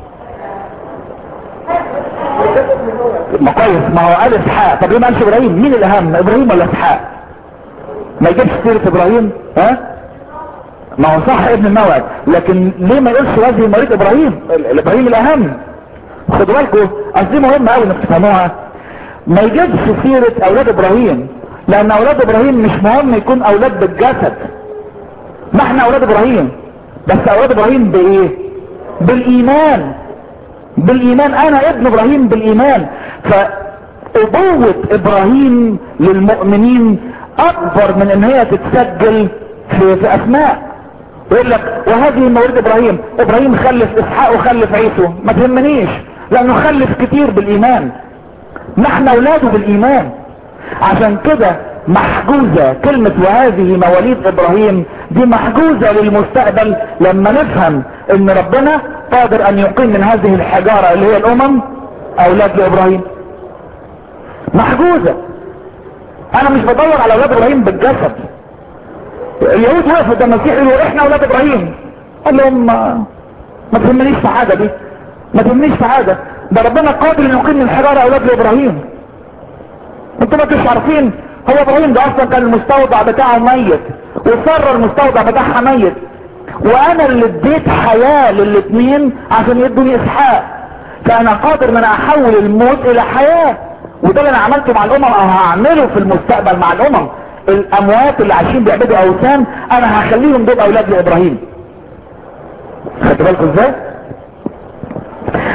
ما كويس ما هو قال اسحاق طب ليه ما قالش ابراهيم مين الاهم ابراهيم ولا اسحاق ما يجيبش سيرة ابراهيم ها ما هو صح ابن الموعد لكن ليه ما يقولش هذه مريض ابراهيم ابراهيم الاهم خدوا بالكم قصدي مهم قوي انك تفهموها ما يجيبش سيرة اولاد ابراهيم لان اولاد ابراهيم مش مهم يكون اولاد بالجسد ما احنا اولاد ابراهيم بس اولاد ابراهيم بايه بالايمان بالايمان انا ابن ابراهيم بالايمان فابوة ابراهيم للمؤمنين اكبر من ان هي تتسجل في, في اسماء يقول لك وهذه مواليد ابراهيم ابراهيم خلف اسحاق وخلف عيسو ما تهمنيش لانه خلف كتير بالايمان نحن اولاده بالايمان عشان كده محجوزة كلمة وهذه مواليد ابراهيم دي محجوزة للمستقبل لما نفهم ان ربنا قادر ان يقيم من هذه الحجارة اللي هي الامم اولاد لابراهيم محجوزة انا مش بدور على اولاد ابراهيم بالجسد اليهود وقفوا ده المسيح يقولوا احنا اولاد ابراهيم قال لهم ما تهمنيش في حاجه دي ما تهمنيش في حاجه ده ربنا قادر ان يقيم من الحجاره اولاد لابراهيم انتوا ما انتوش عارفين هو ابراهيم ده اصلا كان المستودع بتاعه ميت وصر المستودع بتاعها ميت وانا اللي اديت حياه للاثنين عشان يدوني اسحاق فانا قادر ان انا احول الموت الى حياه وده اللي انا عملته مع الامم او هعمله في المستقبل مع الامم الاموات اللي عايشين بيعبدوا اوثان انا هخليهم دول اولاد لابراهيم خدت بالكم ازاي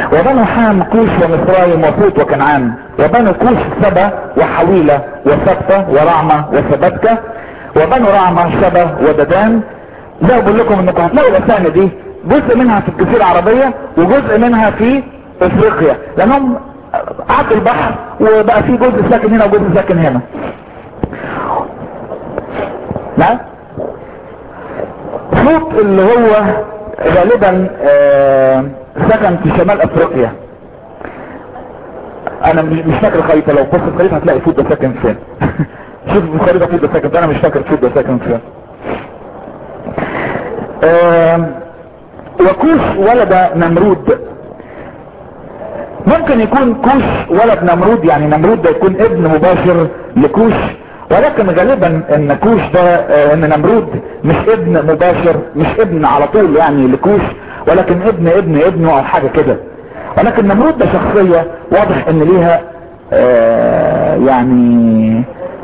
وبنو حام كوش ومصرايم وفوت وكنعان وبنو كوش سبا وحويلة وسبتة ورعمة وسبتكة وبنو رعمة شبا وددان زي بقول لكم انكم هتلاقوا الاسامي دي جزء منها في الجزيرة العربية وجزء منها في افريقيا لانهم عدوا البحر وبقى في جزء ساكن هنا وجزء ساكن هنا نعم فوت اللي هو غالبا آه سكن في شمال افريقيا انا مش فاكر الخريطه لو بص الخريطه هتلاقي فوت ده ساكن فين شوف الخريطه فوت ده ساكن فين انا مش فاكر فوت ده ساكن فين آه وكوش ولد نمرود ممكن يكون كوش ولد نمرود يعني نمرود ده يكون ابن مباشر لكوش ولكن غالبا ان كوش ده آه ان نمرود مش ابن مباشر مش ابن على طول يعني لكوش ولكن ابن ابن ابنه او حاجة كده ولكن نمرود ده شخصية واضح ان ليها آه يعني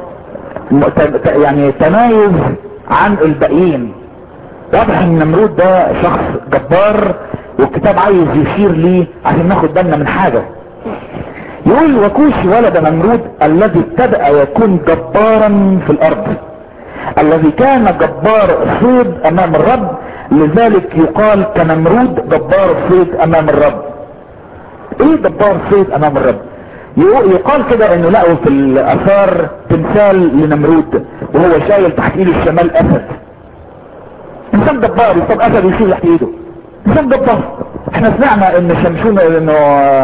يعني تمايز عن الباقيين واضح ان نمرود ده شخص جبار والكتاب عايز يشير ليه عشان ناخد بالنا من حاجة يقول وكوش ولد نمرود الذي ابتدأ يكون جبارا في الارض الذي كان جبار صيد امام الرب لذلك يقال كنمرود جبار صيد امام الرب ايه جبار صيد امام الرب يقال كده انه لقوا في الاثار تمثال لنمرود وهو شايل تحت ايده الشمال اسد انسان جبار يصاب اسد ويشيل تحت ايده انسان جبار احنا سمعنا ان شمشون انه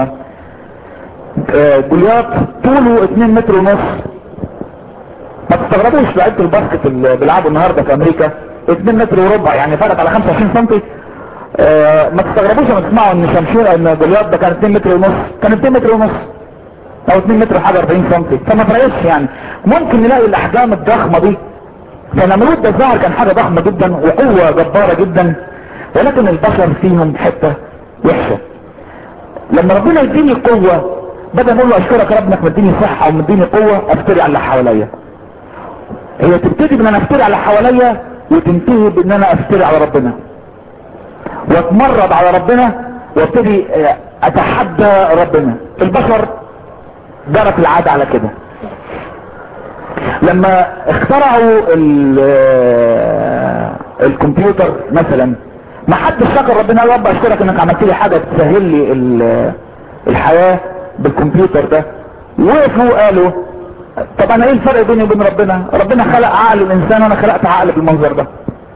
جوليات طوله 2 متر ونص ما تستغربوش لعيبه الباسكت اللي بيلعبوا النهارده في امريكا 2 متر وربع يعني فرق على 25 سم اه ما تستغربوش لما تسمعوا ان شمشون ان جوليات ده كان 2 متر ونص كان 2 متر ونص او 2 متر حاجه 40 سم فما فرقش يعني ممكن نلاقي الاحجام الضخمه دي فنمرود ده الظاهر كان حاجه ضخمه جدا وقوه جباره جدا ولكن البشر فيهم حته وحشه لما ربنا يديني قوه بدل ما اقول له اشكرك يا رب انك مديني صحه ومديني قوه افتري على اللي حواليا هي تبتدي بان انا افتري على اللي حواليا وتنتهي بان انا افتري على ربنا واتمرد على ربنا وابتدي اتحدى ربنا البشر جرت العاده على كده لما اخترعوا الكمبيوتر مثلا ما حدش شكر ربنا يا رب اشكرك انك عملت لي حاجه تسهل لي الحياه بالكمبيوتر ده وقفوا قالوا طب انا ايه الفرق بيني وبين ربنا ربنا خلق عقل الانسان وانا خلقت عقل بالمنظر ده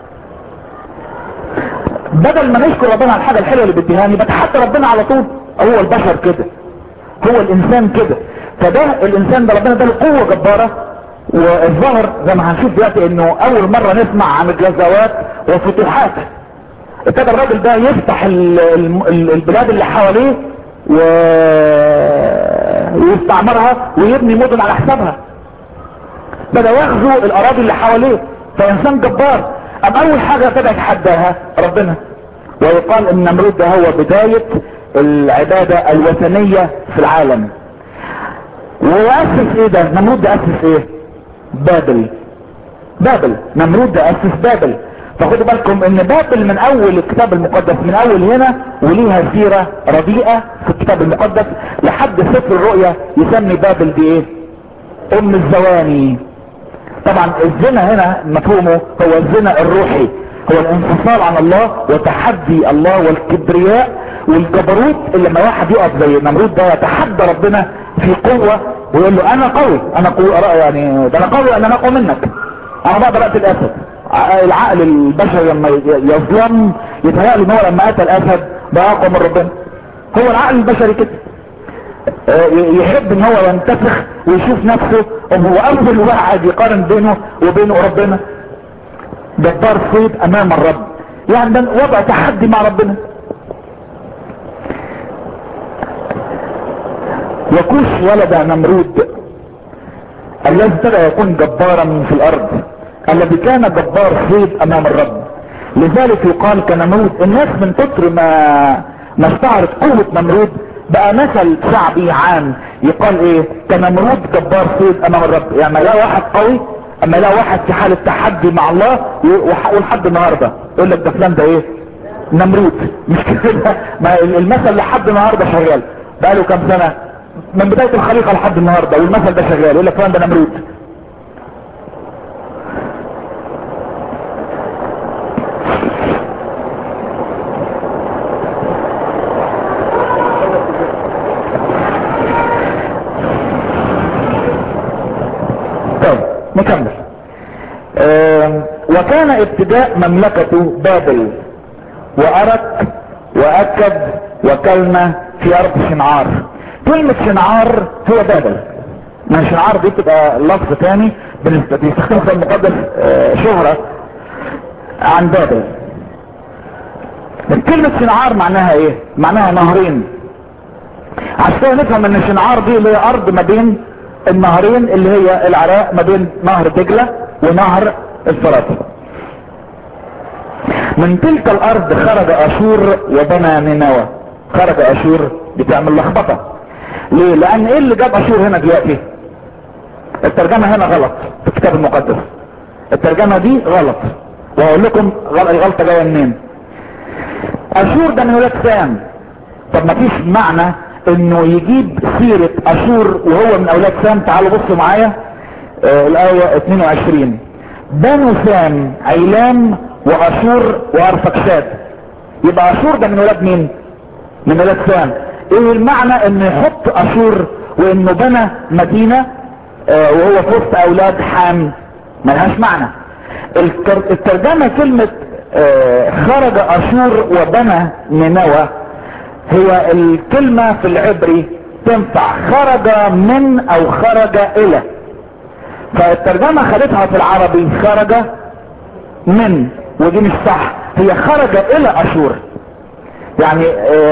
بدل ما نشكر ربنا على الحاجه الحلوه اللي بيديهاني بتحدى ربنا على طول هو البشر كده هو الانسان كده فده الانسان ده ربنا ده له قوه جباره والظاهر زي ما هنشوف دلوقتي انه اول مره نسمع عن الغزوات وفتوحات ابتدى الراجل ده يفتح ال ال البلاد اللي حواليه و... ويستعمرها ويبني مدن على حسابها بدأ يغزو الاراضي اللي حواليه فانسان جبار ام اول حاجة ابتدى يتحداها ربنا ويقال ان نمرود ده هو بداية العبادة الوثنية في العالم ويأسس ايه ده نمرود ده أسس ايه بابل بابل نمرود ده أسس بابل فخدوا بالكم ان بابل من اول الكتاب المقدس من اول هنا وليها سيرة رديئة في الكتاب المقدس لحد سفر الرؤيا يسمي بابل دي ايه ام الزواني طبعا الزنا هنا مفهومه هو الزنا الروحي هو الانفصال عن الله وتحدي الله والكبرياء والجبروت اللي لما واحد يقف زي نمرود ده يتحدى ربنا في قوة ويقول له انا قوي انا قوي يعني ده انا قوي انا اقوى منك انا بقدر اقتل الاسد العقل البشري لما يظلم يتهيأ ان هو لما قتل اسد بقى اقوى من ربنا هو العقل البشري كده يحب ان هو ينتفخ ويشوف نفسه هو اول واحد يقارن بينه وبين ربنا جبار صيد امام الرب يعني ده وضع تحدي مع ربنا وكوش ولد نمرود الذي ابتدى يكون جبارا في الارض الذي كان جبار صيد امام الرب لذلك يقال كنمرود الناس من كتر ما ما استعرض قوة نمرود بقى مثل شعبي عام يقال ايه كنمرود جبار صيد امام الرب يعني لا واحد قوي اما لا واحد في حالة تحدي مع الله ولحد النهاردة يقول لك ده فلان ده ايه نمرود مش كده ما المثل لحد النهارده شغال بقاله كام سنه من بدايه الخليقه لحد النهارده والمثل ده شغال يقول لك فلان ده نمرود طيب نكمل آه وكان ابتداء مملكته بابل وارك واكد وكلمة في ارض شنعار كلمة شنعار هي بابل ما شنعار دي بتبقى لفظ تاني بيستخدم في المقدس آه شهرة عن بابل كلمة شنعار معناها ايه معناها نهرين عشان نفهم ان شنعار دي اللي هي ارض ما بين النهرين اللي هي العراق ما بين نهر دجلة ونهر الفرات من تلك الارض خرج اشور وبنى نينوى خرج اشور بتعمل لخبطة ليه لان ايه اللي جاب اشور هنا دلوقتي الترجمة هنا غلط في الكتاب المقدس الترجمة دي غلط واقول لكم الغلطة جاية منين اشور ده من ولاد سام طب ما فيش معنى انه يجيب سيرة اشور وهو من اولاد سام تعالوا بصوا معايا آه الاية 22 بنو سام عيلام واشور وارفكشاد يبقى اشور ده من ولاد مين من ولاد سام ايه المعنى انه يحط اشور وانه بنى مدينة آه وهو في وسط اولاد حام ملهاش معنى الترجمة كلمة آه خرج اشور وبنى نينوى هي الكلمة في العبري تنفع خرج من او خرج الى فالترجمة خدتها في العربي خرج من ودي مش صح هي خرج الى اشور يعني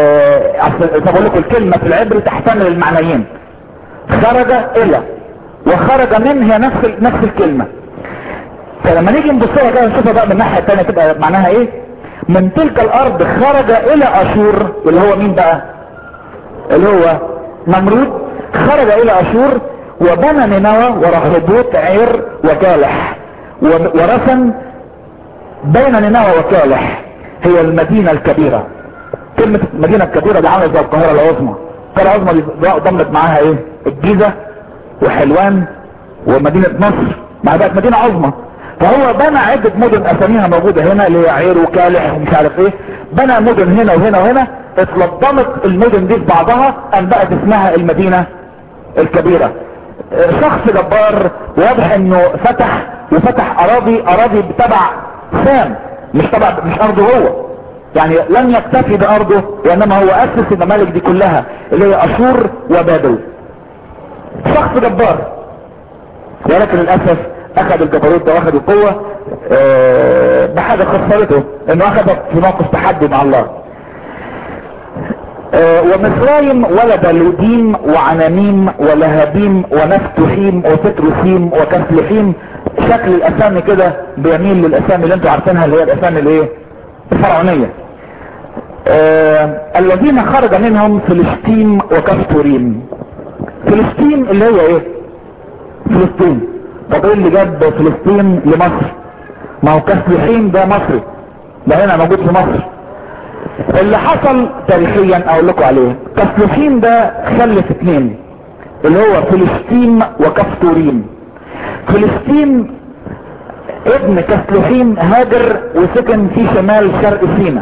طب اقول لكم الكلمة في العبري تحتمل المعنيين خرج الى وخرج من هي نفس نفس الكلمة فلما نيجي نبص لها كده نشوفها بقى من الناحية التانية تبقى معناها ايه من تلك الارض خرج الى اشور اللي هو مين بقى اللي هو نمرود خرج الى اشور وبنى نينوى ورهبوت عير وكالح ورسم بين نينوى وكالح هي المدينة الكبيرة كلمة المدينة الكبيرة دي عاملة زي القاهرة العظمى القاهرة العظمى دي ضمت معاها ايه الجيزة وحلوان ومدينة نصر مع بقت مدينة عظمى فهو بنى عدة مدن اساميها موجودة هنا اللي هي عير وكالح ومش عارف ايه بنى مدن هنا وهنا وهنا اتلضمت المدن دي في بعضها ام بقت اسمها المدينة الكبيرة شخص جبار واضح انه فتح وفتح اراضي اراضي تبع سام مش تبع مش ارضه هو يعني لم يكتفي بارضه وانما هو اسس الممالك دي كلها اللي هي اشور وبابل شخص جبار ولكن للاسف اخذ الجبروت ده واخذ القوة أه بحاجة خسرته انه اخذ في موقف تحدي مع الله أه ومصرايم ولد لوديم وعناميم ولهابيم ونفتحيم وفتروسيم وكفلحيم شكل الاسامي كده بيميل للاسامي اللي انتوا عارفينها اللي هي الاسامي الايه الفرعونية أه الذين خرج منهم فلسطين وكفتوريم فلسطين اللي هي ايه فلسطين طب ايه اللي جاب فلسطين لمصر ما هو كسلحين ده مصري ده هنا موجود في مصر اللي حصل تاريخيا اقول لكم عليه كسلحين ده خلف اتنين اللي هو فلسطين وكفتورين فلسطين ابن كسلحين هاجر وسكن في شمال شرق سيناء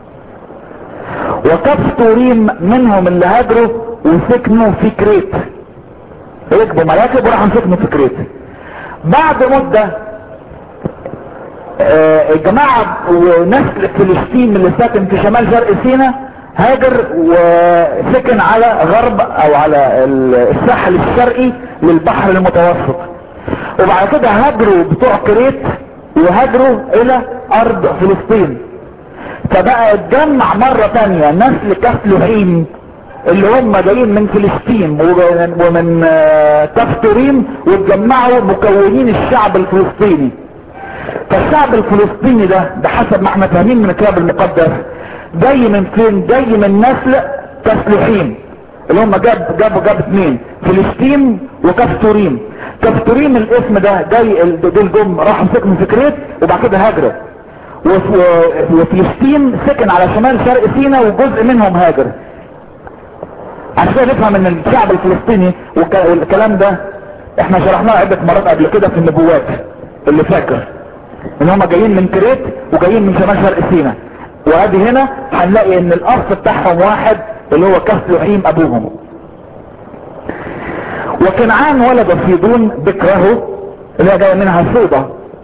وكفتورين منهم اللي هاجروا وسكنوا في كريت ركبوا مراكب وراحوا سكنوا في كريت بعد مدة آه الجماعة ونسل فلسطين اللي ساكن في شمال شرق سيناء هاجر وسكن على غرب او على الساحل الشرقي للبحر المتوسط وبعد كده هاجروا بتوع كريت وهاجروا الى ارض فلسطين فبقى اتجمع مرة تانية نسل كفلهيم اللي هم جايين من فلسطين ومن كفتورين واتجمعوا مكونين الشعب الفلسطيني فالشعب الفلسطيني ده بحسب ما احنا فاهمين من الكتاب المقدس جاي من فين جاي من نسل كفلحين اللي هم جاب جابوا جاب اثنين فلسطين وكفتورين كفتورين الاسم ده جاي دول جم راحوا سكنوا في كريت وبعد كده هاجروا وفلسطين سكن على شمال شرق سيناء وجزء منهم هاجر عشان كده نفهم ان الشعب الفلسطيني والكلام ده احنا شرحناه عدة مرات قبل كده في النبوات اللي فاكر ان هم جايين من كريت وجايين من شمال شرق سيناء وادي هنا هنلاقي ان الاصل بتاعهم واحد اللي هو كسلحيم ابوهم وكنعان ولد صيدون بكره اللي هي جايه منها صيدة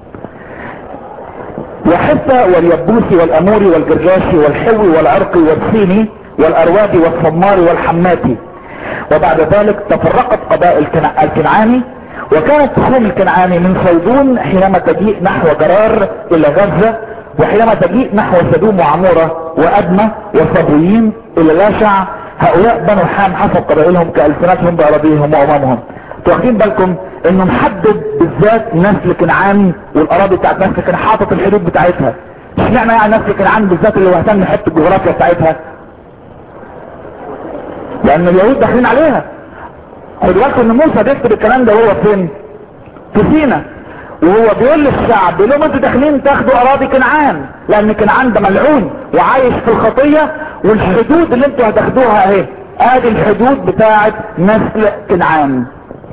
وحثة واليبوسي والاموري والجرجاشي والحوي والعرقي والصيني والأروادي والصماري والحماتي وبعد ذلك تفرقت قبائل الكنعاني وكانت تخوم الكنعاني من صيدون حينما تجيء نحو جرار إلى غزة وحينما تجيء نحو سدوم وعمورة وأدمة وصبويين إلى لاشع هؤلاء بنو حام حسب قبائلهم كألسنتهم بأراضيهم وأمامهم واخدين بالكم انه محدد بالذات نسل كنعان والاراضي بتاعت نسل كان حاطط الحدود بتاعتها اشمعنى يعني نسل كنعان بالذات اللي هو اهتم بحته الجغرافيا بتاعتها لان اليهود داخلين عليها خد بالكم ان موسى بيكتب الكلام ده هو فين في سينا وهو بيقول للشعب بيقول لهم انتوا داخلين تاخدوا اراضي كنعان لان كنعان ده ملعون وعايش في الخطيه والحدود اللي انتوا هتاخدوها اهي ادي الحدود بتاعه نسل كنعان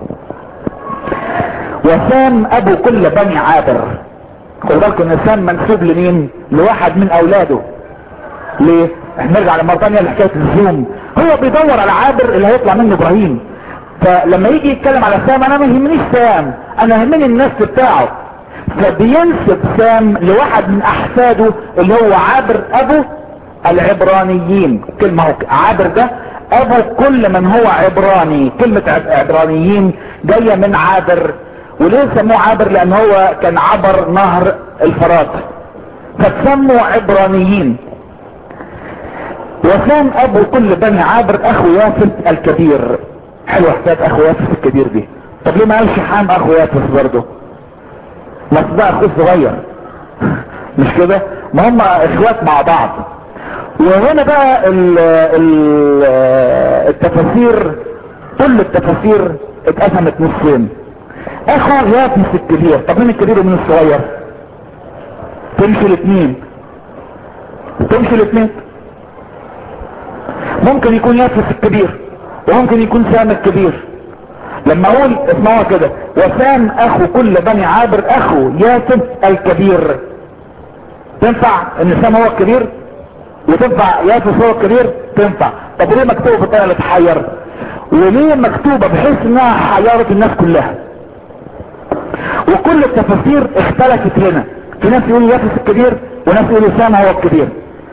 وسام ابو كل بني عابر خد بالكم ان سام منسوب لمين لواحد من اولاده ليه احنا نرجع لمره ثانيه لحكايه الزوم هو بيدور على عابر اللي هيطلع منه ابراهيم فلما يجي يتكلم على سام انا ما يهمنيش سام انا يهمني النسل بتاعه فبينسب سام لواحد من احفاده اللي هو عابر ابو العبرانيين كلمة هو عابر ده ابو كل من هو عبراني كلمة عبرانيين جاية من عابر وليه سموه عابر لان هو كان عبر نهر الفرات فتسموا عبرانيين وكان ابو كل بني عابر اخو يافس الكبير حلوة حكاية اخو يافس الكبير دي طب ليه ما قالش حام اخو يافس برضه ما ده اخوه الصغير مش كده ما هم اخوات مع بعض وهنا بقى ال ال التفاسير كل التفاسير اتقسمت نصين اخو يافس الكبير طب مين الكبير ومين الصغير تمشي الاثنين تمشي الاثنين ممكن يكون يافس الكبير وممكن يكون سام الكبير لما اقول اسمعوا كده وسام اخو كل بني عابر اخو ياسف الكبير تنفع ان سام هو الكبير وتنفع ياسف هو الكبير تنفع طب ليه مكتوبه بالطريقه اللي تحير وليه مكتوبه بحيث انها حيرت الناس كلها وكل التفاسير اختلفت هنا في ناس يقولوا يافس الكبير وناس يقولوا سام هو الكبير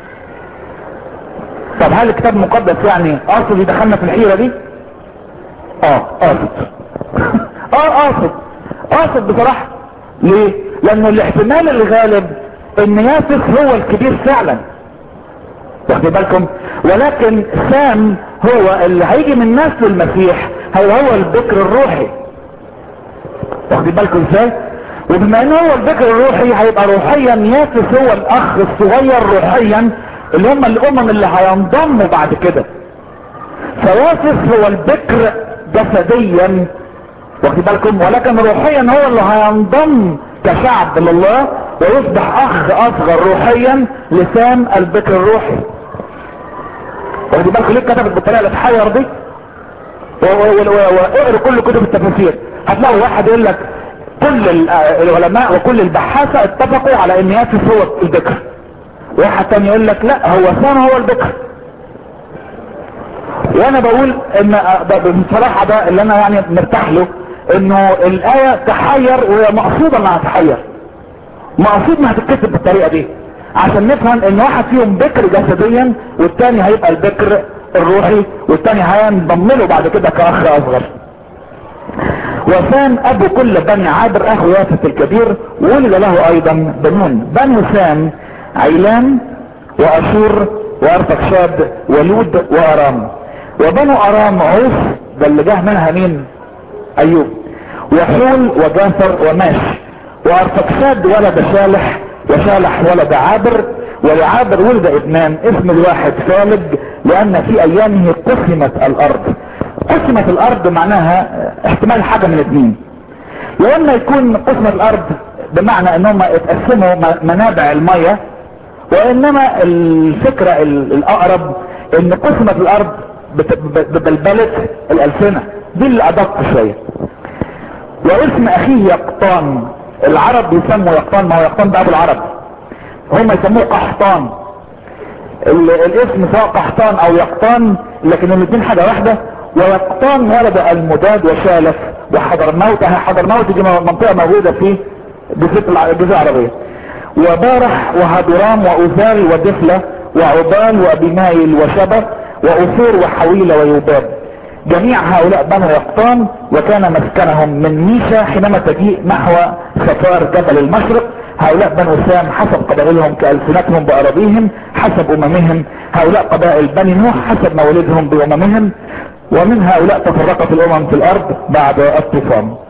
طب هل الكتاب المقدس يعني قاصد يدخلنا في الحيرة دي اه قاصد اه قاصد قاصد بصراحة ليه لانه الاحتمال الغالب ان يافس هو الكبير فعلا واخدين بالكم ولكن سام هو اللي هيجي من نسل المسيح هو هو البكر الروحي واخدين بالكم ازاي وبما انه هو البكر الروحي هيبقى روحيا يافس هو الاخ الصغير روحيا اللي هم الامم اللي هينضموا بعد كده فواسف هو البكر جسديا واخد بالكم ولكن روحيا هو اللي هينضم كشعب لله ويصبح اخ اصغر روحيا لسام البكر الروحي واخد بالكم ليه كتبت بالطريقه اللي تحير دي واقروا كل كتب التفاسير هتلاقوا واحد يقول لك كل العلماء وكل البحاثه اتفقوا على ان يافس هو البكر واحد تاني يقول لك لا هو سام هو البكر وانا بقول ان بصراحة ده اللي انا يعني مرتاح له انه الاية تحير وهي مقصودة انها تحير مقصود انها تتكتب بالطريقة دي عشان نفهم ان واحد فيهم بكر جسديا والتاني هيبقى البكر الروحي والتاني هينضم له بعد كده كاخ اصغر وسام ابو كل بني عابر اخو يافت الكبير ولد له ايضا بنون بنو سام عيلان واشور وارفكشاد ولود وارام وبنو ارام عوف ده اللي جه منها مين ايوب وحول وجافر وماش وارفكشاد ولد شالح وشالح ولد عابر ولعابر ولد ابنان اسم الواحد فالج لان في ايامه قسمت الارض قسمت الارض معناها احتمال حاجة من الاثنين يا اما يكون قسمة الارض بمعنى انهم اتقسموا م- منابع المية وانما الفكرة ال- الاقرب ان قسمت الارض بت- ب- ببلبلة الالسنة دي اللي ادق شوية واسم اخيه يقطان العرب يسموا يقطان ما هو يقطان ده ابو العرب هم يسموه قحطان ال- الاسم سواء قحطان او يقطان لكن الاثنين حاجة واحدة ويقطان ولد المداد وشالف وحضرموت ها حضرموت دي منطقة موجودة في جزيرة الع- الجزيرة العربية وبارح وهدرام وأوزال ودفلة وعبال وأبيمايل وشبر وأثور وحويلة ويوباب جميع هؤلاء بنو يقطان وكان مسكنهم من ميشا حينما تجيء نحو سفار جبل المشرق هؤلاء بنو سام حسب قبائلهم كألسنتهم بأراضيهم حسب أممهم هؤلاء قبائل بني نوح حسب مولدهم بأممهم ومن هؤلاء تفرقت الأمم في الأرض بعد الطوفان